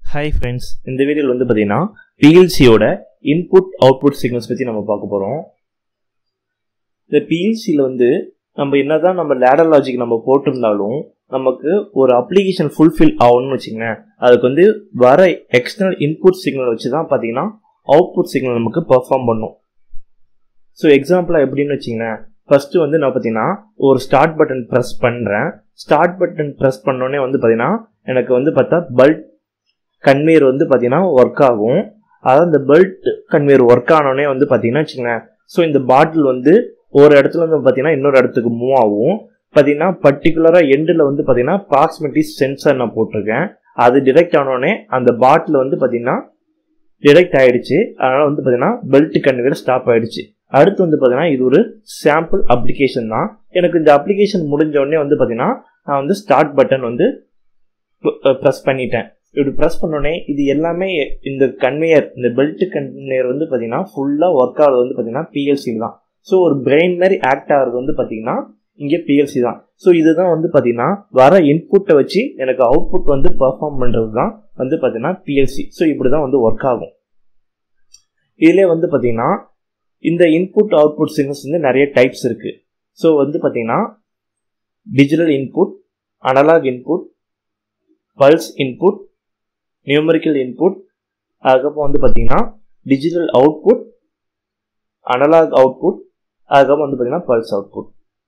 hi friends இந்த வீடியோவில் வந்து பார்த்தீங்கன்னா பிஎல்சியோட இன்புட் அவுட்புட் சிக்னல்ஸ் பற்றி நம்ம பார்க்க போகிறோம் இந்த பிஎல்சியில் வந்து நம்ம என்னதான் நம்ம லேடர் லாஜிக் நம்ம போட்டிருந்தாலும் நமக்கு ஒரு அப்ளிகேஷன் ஃபுல்ஃபில் ஆகணும்னு வச்சுங்களேன் அதுக்கு வந்து வர எக்ஸ்டர்னல் இன்புட் சிக்னல் வச்சு தான் பார்த்தீங்கன்னா அவுட்புட் சிக்னல் நமக்கு பெர்ஃபார்ம் பண்ணும் ஸோ எக்ஸாம்பிளாக எப்படின்னு வச்சிங்களேன் ஃபஸ்ட்டு வந்து நான் பார்த்தீங்கன்னா ஒரு ஸ்டார்ட் பட்டன் ப்ரெஸ் பண்ணுறேன் ஸ்டார்ட் பட்டன் ப்ரெஸ் பண்ணோடனே வந்து பார்த்தீங்கன்னா எனக்கு வந்து பார்த்தா பல்ட் கன்வேயர் வந்து பார்த்தீங்கன்னா ஒர்க் ஆகும் அதாவது இந்த பெல்ட் கன்வேயர் ஒர்க் ஆனோடனே வந்து பார்த்தீங்கன்னா வச்சுங்களேன் ஸோ இந்த பாட்டில் வந்து ஒரு இடத்துல வந்து பார்த்தீங்கன்னா இன்னொரு இடத்துக்கு மூவ் ஆகும் பார்த்தீங்கன்னா பர்டிகுலராக எண்டில் வந்து பார்த்தீங்கன்னா ப்ராக்சிமிட்டி சென்சார் நான் போட்டிருக்கேன் அது டிடெக்ட் ஆனோடனே அந்த பாட்டில் வந்து பார்த்தீங்கன்னா டிடெக்ட் ஆயிடுச்சு அதனால் வந்து பார்த்தீங்கன்னா பெல்ட் கன்வேயர் ஸ்டாப் ஆயிடுச்சு அடுத்து வந்து பார்த்தீங்கன்னா இது ஒரு சாம்பிள் அப்ளிகேஷன் தான் எனக்கு இந்த அப்ளிகேஷன் முடிஞ்ச உடனே வந்து பார்த்தீங்கன்னா நான் வந்து ஸ்டார்ட் பட்டன் வந்து ப்ரெஸ் பண்ணிட்டேன் இப்படி ப்ரெஸ் பண்ணோடனே இது எல்லாமே இந்த கன்வேயர் இந்த பெல்ட் கன்வேயர் வந்து பார்த்தீங்கன்னா ஃபுல்லாக ஒர்க் ஆகிறது வந்து பார்த்தீங்கன்னா பிஎல்சி தான் ஸோ ஒரு பிரெயின் மாதிரி ஆக்ட் ஆகிறது வந்து பார்த்தீங்கன்னா இங்கே பிஎல்சி தான் ஸோ இதுதான் வந்து பார்த்தீங்கன்னா வர இன்புட்டை வச்சு எனக்கு அவுட்புட் வந்து பர்ஃபார்ம் பண்ணுறது தான் வந்து பார்த்தீங்கன்னா பிஎல்சி ஸோ இப்படி தான் வந்து ஒர்க் ஆகும் இதிலே வந்து பார்த்தீங்கன்னா இந்த இன்புட் அவுட்புட் சிக்னல்ஸ் வந்து நிறைய டைப்ஸ் இருக்குது ஸோ வந்து பார்த்தீங்கன்னா digital input analog input pulse input numerical input அதுக்கப்புறம் வந்து பார்த்தீங்கன்னா டிஜிட்டல் அவுட்புட் அனலாக் அவுட்புட் அதுக்கப்புறம் வந்து பார்த்தீங்கன்னா பல்ஸ் அவுட்புட்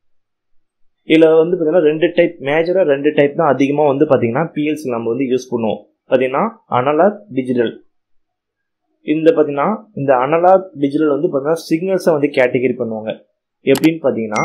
இதில் வந்து பார்த்தீங்கன்னா ரெண்டு டைப் மேஜராக ரெண்டு டைப் தான் அதிகமாக வந்து பார்த்தீங்கன்னா பிஎல்சி நம்ம வந்து யூஸ் பண்ணுவோம் பார்த்தீங்கன்னா அனலாக் டிஜிட்டல் இந்த பார்த்தீங்கன்னா இந்த அனலாக் டிஜிட்டல் வந்து பார்த்தீங்கன்னா சிக்னல்ஸை வந்து கேட்டகரி பண்ணுவாங்க எப்படின்னு பார்த்தீங்கன்னா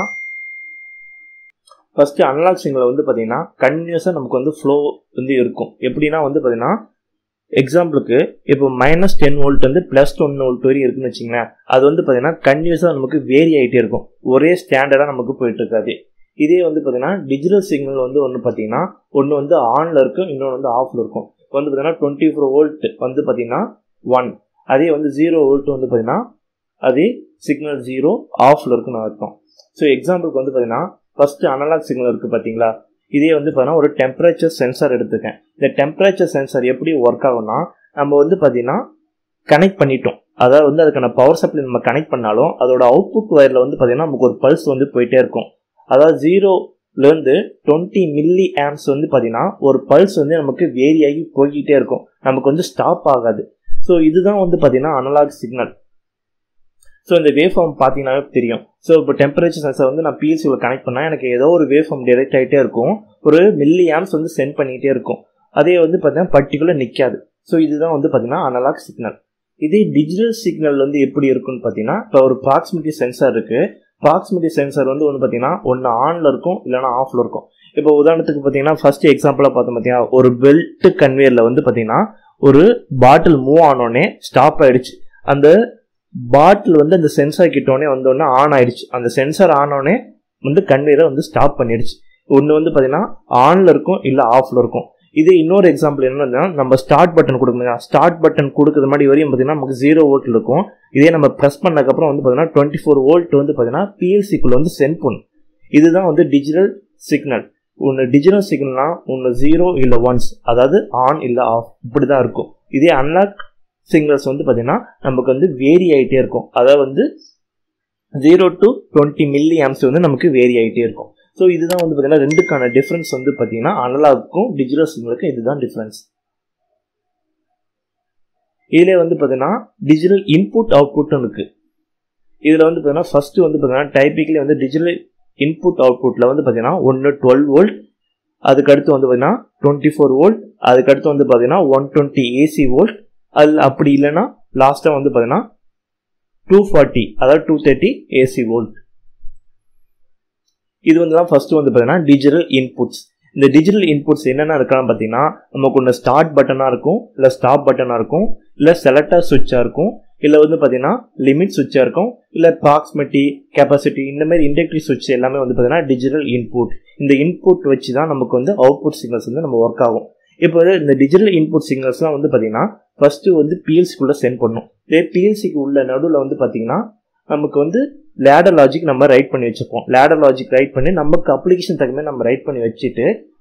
ஃபஸ்ட்டு அனலாக் சிக்னல் வந்து பார்த்தீங்கன்னா கண்டினியூஸாக நமக்கு வந்து ஃப்ளோ வந்து இருக்கும் எப்படின்னா வந்து பார்த்தீங்கன்னா எக்ஸாம்பிளுக்கு இப்போ மைனஸ் டென் வோல்ட் வந்து ப்ளஸ் ஒன் வோல்ட் வரையும் இருக்குன்னு வச்சிங்களேன் அது வந்து பார்த்தீங்கன்னா கண்டினியூஸாக நமக்கு வேரி ஆகிட்டே இருக்கும் ஒரே ஸ்டாண்டர்டாக நமக்கு போயிட்டு இருக்காது இதே வந்து பார்த்தீங்கன்னா டிஜிட்டல் சிக்னல் வந்து ஒன்று பார்த்தீங்கன்னா ஒன்று வந்து ஆனில் இருக்கும் இன்னொன்று வந்து ஆஃபில் இருக்கும் இப்போ வந்து பார்த்தீங்கன்னா டுவெண்ட்டி ஃபோர் வோல்ட் வந்து பார்த்தீங்கன்னா ஒன் அதே வந்து ஜீரோ வோல்ட் வந்து பார்த்தீங்கன்னா அதே சிக்னல் ஜீரோ ஆஃபில் இருக்குன்னு அர்த்தம் ஸோ எக்ஸாம்பிளுக்கு வந்து பார்த்தீங்கன்னா ஃபஸ்ட்டு அனலாக் சிக்னல் இருக்குது பார்த்தீங்களா இதே வந்து பார்த்தீங்கன்னா ஒரு டெம்பரேச்சர் சென்சார் எடுத்துக்கேன் இந்த டெம்பரேச்சர் சென்சார் எப்படி ஒர்க் ஆகும்னா நம்ம வந்து பார்த்தீங்கன்னா கனெக்ட் பண்ணிட்டோம் அதாவது வந்து அதுக்கான பவர் சப்ளை நம்ம கனெக்ட் பண்ணாலும் அதோட அவுட்புட் ஒயரில் வந்து பார்த்தீங்கன்னா நமக்கு ஒரு பல்ஸ் வந்து போயிட்டே இருக்கும் அதாவது ஜீரோலேருந்து டுவெண்ட்டி மில்லி ஆம்ஸ் வந்து பார்த்தீங்கன்னா ஒரு பல்ஸ் வந்து நமக்கு வேரி ஆகி போய்கிட்டே இருக்கும் நமக்கு வந்து ஸ்டாப் ஆகாது ஸோ இதுதான் வந்து பார்த்தீங்கன்னா அனலாக் சிக்னல் ஸோ இந்த வேவ் ஃபார்ம் பார்த்தீங்கன்னாவே தெரியும் ஸோ இப்போ டெம்பரேச்சர் சென்சர் வந்து நான் பிஎல்சியில் கனெக்ட் பண்ணால் எனக்கு ஏதோ ஒரு வேவ் ஃபார்ம் டிரெக்ட் ஆகிட்டே இருக்கும் ஒரு மில்லி ஆம்ஸ் வந்து சென்ட் பண்ணிகிட்டே இருக்கும் அதே வந்து பார்த்தீங்கன்னா பர்டிகுலர் நிற்காது ஸோ இதுதான் வந்து பார்த்தீங்கன்னா அனலாக் சிக்னல் இதே டிஜிட்டல் சிக்னல் வந்து எப்படி இருக்குன்னு பார்த்தீங்கன்னா இப்போ ஒரு ப்ராக்சிமிட்டி சென்சார் இருக்குது ப்ராக்சிமிட்டி சென்சார் வந்து ஒன்று பார்த்தீங்கன்னா ஒன்று ஆனில் இருக்கும் இல்லைனா ஆஃபில் இருக்கும் இப்போ உதாரணத்துக்கு பார்த்தீங்கன்னா ஃபர்ஸ்ட் எக்ஸாம்பிளாக பார்த்தோம் பார்த்தீங்கன்னா ஒரு பெல்ட் கன்வேயரில் வந்து பார்த்தீங்கன்னா ஒரு பாட்டில் மூவ் ஆனோடனே ஸ்டாப் ஆயிடுச்சு அந்த பாட்டில் வந்து அந்த சென்சார் கிட்டோடனே வந்தோடனே ஆன் ஆயிடுச்சு அந்த சென்சார் ஆனோடனே வந்து கன்வேயரை வந்து ஸ்டாப் பண்ணிடுச்சு ஒன்று வந்து பார்த்தீங்கன்னா ஆனில் இருக்கும் இல்லை ஆஃபில் இருக்கும் இதே இன்னொரு எக்ஸாம்பிள் என்னன்னா நம்ம ஸ்டார்ட் பட்டன் கொடுக்கணும் ஸ்டார்ட் பட்டன் கொடுக்குறது மாதிரி வரையும் பார்த்தீங்கன்னா நமக்கு ஜீரோ வோல்ட் இருக்கும் இதே நம்ம ப்ரெஸ் பண்ணதுக்கப்புறம் வந்து பார்த்தீங்கன்னா டுவெண்ட்டி ஃபோர் வோல்ட் வந்து பார்த்தீங்கன்னா பிஎல்சிக்குள்ள வந்து சென்ட் பண்ணும் இதுதான் வந்து டிஜிட்டல் சிக்னல் ஒன்று டிஜிட்டல் சிக்னல்னா ஒன்று ஜீரோ இல்லை ஒன்ஸ் அதாவது ஆன் இல்லை ஆஃப் இப்படி தான் இருக்கும் இதே அன்லாக் சிக்னல்ஸ் வந்து பார்த்தீங்கன்னா நமக்கு வந்து வேரி ஆகிட்டே இருக்கும் அதாவது வந்து zero to twenty milli amps வந்து நமக்கு வேரி ஆகிட்டே இருக்கும் ஸோ இதுதான் வந்து பார்த்தீங்கன்னா ரெண்டுக்கான டிஃப்ரென்ஸ் வந்து பார்த்தீங்கன்னா அனலாக்கும் டிஜிட்டல் சிக்னலுக்கும் இதுதான் டிஃப்ரென்ஸ் இதில் வந்து பார்த்தீங்கன்னா டிஜிட்டல் இன்புட் அவுட்புட்டும் இருக்கு இதில் வந்து பார்த்தீங்கன்னா ஃபர்ஸ்ட் வந்து பார்த்தீங்கன்னா டைப்பிக்கலி வந்து டிஜிட்டல் இன்புட் அவுட்புட்டில் வந்து பார்த்தீங்கன்னா ஒன்று டுவெல் வோல்ட் அதுக்கடுத்து வந்து பார்த்தீங்கன்னா டுவெண்ட்டி ஃபோர் வோல்ட் அதுக்கடுத்து வந்து பார்த்தீங்கன்னா ஒன் டுவெண்ட்டி ஏசி வோல்ட் அது அப்படி இல்லைன்னா லாஸ்ட்டாக வந்து பார்த்தீங்கன்னா டூ ஃபார்ட்டி அதாவது டூ தேர்ட்டி ஏசி வோல்ட் இது வந்து தான் ஃபர்ஸ்ட் வந்து பார்த்தீங்கன்னா டிஜிட்டல் இன்புட்ஸ் இந்த டிஜிட்டல் இன்புட்ஸ் என்னென்ன இருக்கலாம் பார்த்தீங்கன்னா நமக்கு ஒன்று ஸ்டார்ட் பட்டனாக இருக்கும் இல்லை ஸ்டாப் பட்டனாக இருக்கும் இல்லை செலக்டர் சுவிட்சாக இருக்கும் இல்லை வந்து பார்த்தீங்கன்னா லிமிட் சுவிட்சாக இருக்கும் இல்லை ப்ராக்சிமிட்டி கெப்பாசிட்டி இந்த மாதிரி இண்டக்டிவ் சுவிட்ச் எல்லாமே வந்து பார்த்தீங்கன்னா டிஜிட்டல் இன்புட் இந்த இன்புட் வச்சு தான் நமக்கு வந்து அவுட்புட் சிக்னல்ஸ் வந்து நம்ம ஒர்க் ஆகும் இப்போ இந்த டிஜிட்டல் இன்புட் சிக்னல்ஸ்லாம் வந்து பார்த்தீங்கன்னா ஃபஸ்ட்டு வந்து பிஎல்சிக்குள்ளே சென்ட் பண்ணும் இதே பிஎல்சிக்கு உள்ள நடுவில் வந்து பார்த்தீங்கன்னா நமக்கு வந்து லேடர் லாஜிக் நம்ம ரைட் பண்ணி வச்சுப்போம் லேடர் லாஜிக் ரைட் பண்ணி நமக்கு அப்ளிகேஷன் தகுந்த நம்ம ரைட் பண்ணி வச்சுட்டு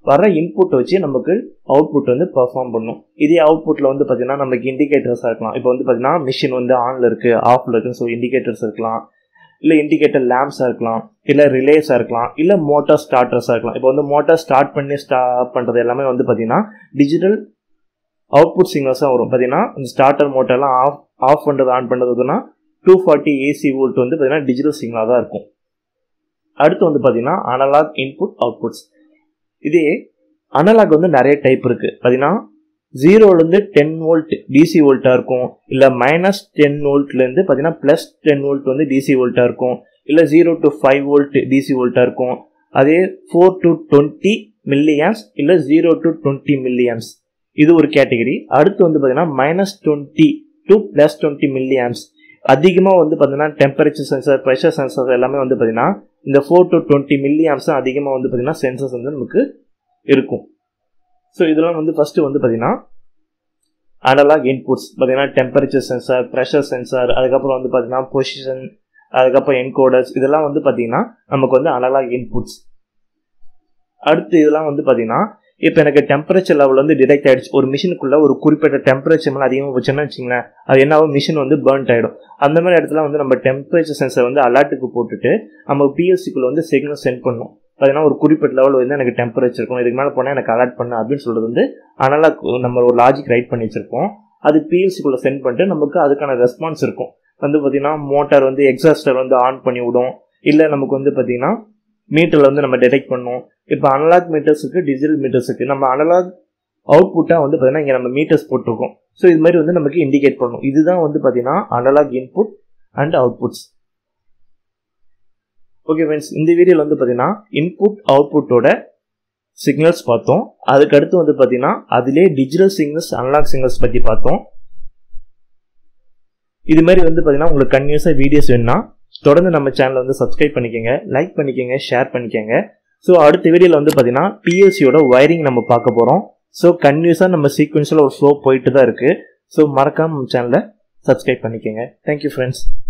வர இன்புட் வச்சு நமக்கு அவுட்புட் வந்து பெர்ஃபார்ம் பண்ணும் இதே அவுட்புட்டில் வந்து பார்த்தீங்கன்னா நமக்கு இண்டிகேட்டர்ஸாக இருக்கலாம் இப்போ வந்து பார்த்தீங்கன்னா மிஷின் வந்து ஆனில் இருக்குது ஆஃபில் இருக்குது ஸோ இண்டிகேட்டர்ஸ் இருக்கலாம் இல்லை இண்டிகேட்டர் லேம்ப்ஸாக இருக்கலாம் இல்லை ரிலேஸாக இருக்கலாம் இல்லை மோட்டார் ஸ்டார்டர்ஸாக இருக்கலாம் இப்போ வந்து மோட்டார் ஸ்டார்ட் பண்ணி ஸ்டாப் பண்ணுறது எல்லாமே வந்து பார்த்தீங்கன்னா டிஜிட்டல் அவுட்புட் சிக்னல்ஸாக வரும் பார்த்தீங்கன்னா இந்த ஸ்டார்டர் மோட்டர்லாம் ஆஃப் ஆஃப் பண்ணுறது ஆன் பண்ணுறதுனா டூ ஃபார்ட்டி ஏசி வோல்ட் வந்து பார்த்தீங்கன்னா டிஜிட்டல் சிக்னலாக தான் இருக்கும் அடுத்து வந்து பார்த்தீங்கன்னா அனலாக் இன்புட் அவுட்புட்ஸ் இதே அனலாக் வந்து நிறைய டைப் இருக்குது பார்த்தீங்கன்னா ஜீரோலேருந்து டென் வோல்ட் டிசி வோல்ட்டாக இருக்கும் இல்லை மைனஸ் டென் வோல்ட்லேருந்து பார்த்தீங்கன்னா ப்ளஸ் டென் வோல்ட் வந்து டிசி வோல்ட்டாக இருக்கும் இல்லை zero to five volt DC வோல்ட்டாக இருக்கும் அதே ஃபோர் டு டுவெண்ட்டி மில்லியம்ஸ் இல்லை ஜீரோ டு டுவெண்ட்டி மில்லியம்ஸ் இது ஒரு கேட்டகரி அடுத்து வந்து பார்த்தீங்கன்னா minus twenty to plus twenty milliamps அதிகமாக வந்து பார்த்தீங்கன்னா டெம்பரேச்சர் சென்சர் ப்ரெஷர் சென்சர் எல்லாமே வந்து பார்த்தீங்கன்னா இந்த ஃபோர் டு டுவெண்ட்டி மில்லியம்ஸ் அதிகமாக வந்து பார்த்தீங்கன்னா சென்சர்ஸ் வந்து நமக்கு இருக்கும் ஸோ இதெல்லாம் வந்து ஃபஸ்ட்டு வந்து பார்த்தீங்கன்னா அனலாக் இன்புட்ஸ் பார்த்தீங்கன்னா டெம்பரேச்சர் சென்சார் ப்ரெஷர் சென்சார் அதுக்கப்புறம் வந்து பார்த்தீங்கன்னா பொசிஷன் அதுக்கப்புறம் என்கோடர்ஸ் இதெல்லாம் வந்து பார்த்தீங்கன்னா நமக்கு வந்து அனலாக் இன்புட்ஸ் அடுத்து இதெல்லாம் வந்து பார்த்தீங்கன்னா இப்போ எனக்கு டெம்பரேச்சர் லெவல் வந்து டிடெக்ட் ஆயிடுச்சு ஒரு மிஷினுக்குள்ள ஒரு குறிப்பிட்ட டெம்பரேச்சர் மேலே அதிகமாக வச்சோன்னா வச்சிங்களேன் அது என்ன ஆகும் மிஷின் வந்து பேர்ன்ட் ஆகிடும் அந்த மாதிரி இடத்துல வந்து நம்ம டெம்பரேச்சர் சென்சர் வந்து அலர்ட்டுக்கு போட்டுட்டு நம்ம பிஎல்சிக்குள்ள வந்து சிக்னல் சென்ட் பண்ணணும் பார்த்தீங்கன்னா ஒரு குறிப்பிட்ட லெவல் வந்து எனக்கு டெம்பரேச்சர் இருக்கும் இதுக்கு மேலே போனால் எனக்கு அலர்ட் பண்ணு அப்படின்னு சொல்கிறது வந்து அனலாக் நம்ம ஒரு லாஜிக் ரைட் பண்ணி வச்சிருப்போம் அது பிஎல்சிக்குள்ளே சென்ட் பண்ணிட்டு நமக்கு அதுக்கான ரெஸ்பான்ஸ் இருக்கும் வந்து பார்த்தீங்கன்னா மோட்டார் வந்து எக்ஸாஸ்டர் வந்து ஆன் பண்ணி விடும் இல்லை நமக்கு வந்து பார்த்தீங்கன்னா மீட்டரில் வந்து நம்ம டிடெக்ட் பண்ணும் இப்போ அனலாக் மீட்டர்ஸ் இருக்குது டிஜிட்டல் மீட்டர்ஸ் இருக்குது நம்ம அனலாக் அவுட்புட்டாக வந்து பார்த்தீங்கன்னா இங்கே நம்ம மீட்டர்ஸ் போட்டிருக்கோம் ஸோ இது மாதிரி வந்து நமக்கு இண்டிகேட் பண்ணணும் இதுதான் வந்து பார்த்தீங்கன்னா analog input and outputs okay friends இந்த வீடியோவில் வந்து பார்த்தீங்கன்னா இன்புட் அவுட்புட்டோட சிக்னல்ஸ் பார்த்தோம் அதுக்கு அடுத்து வந்து பார்த்தீங்கன்னா அதிலே டிஜிட்டல் சிக்னல்ஸ் அனலாக் சிக்னல்ஸ் பற்றி பார்த்தோம் இது மாதிரி வந்து பார்த்தீங்கன்னா உங்களுக்கு கன்யூஸாக வீடியோஸ் வேணும்னா தொடர்ந்து நம்ம சேனலை வந்து சப்ஸ்கிரைப் பண்ணிக்கோங்க லைக் பண்ணிக்கோங்க ஷேர் பண்ணிக்கோங்க ஸோ அடுத்த வீடியோவில் வந்து பார்த்தீங்கன்னா பிஎல்சியோட ஒயரிங் நம்ம பார்க்க போகிறோம் ஸோ கன்யூஸாக நம்ம சீக்வன்ஸில் ஒரு ஃப்ளோ போயிட்டு தான் இருக்குது ஸோ மறக்காம நம்ம சேனலை சப்ஸ்கிரைப் பண்ணிக்கோங்க தேங்க்யூ ஃப்ரெண்ட்ஸ்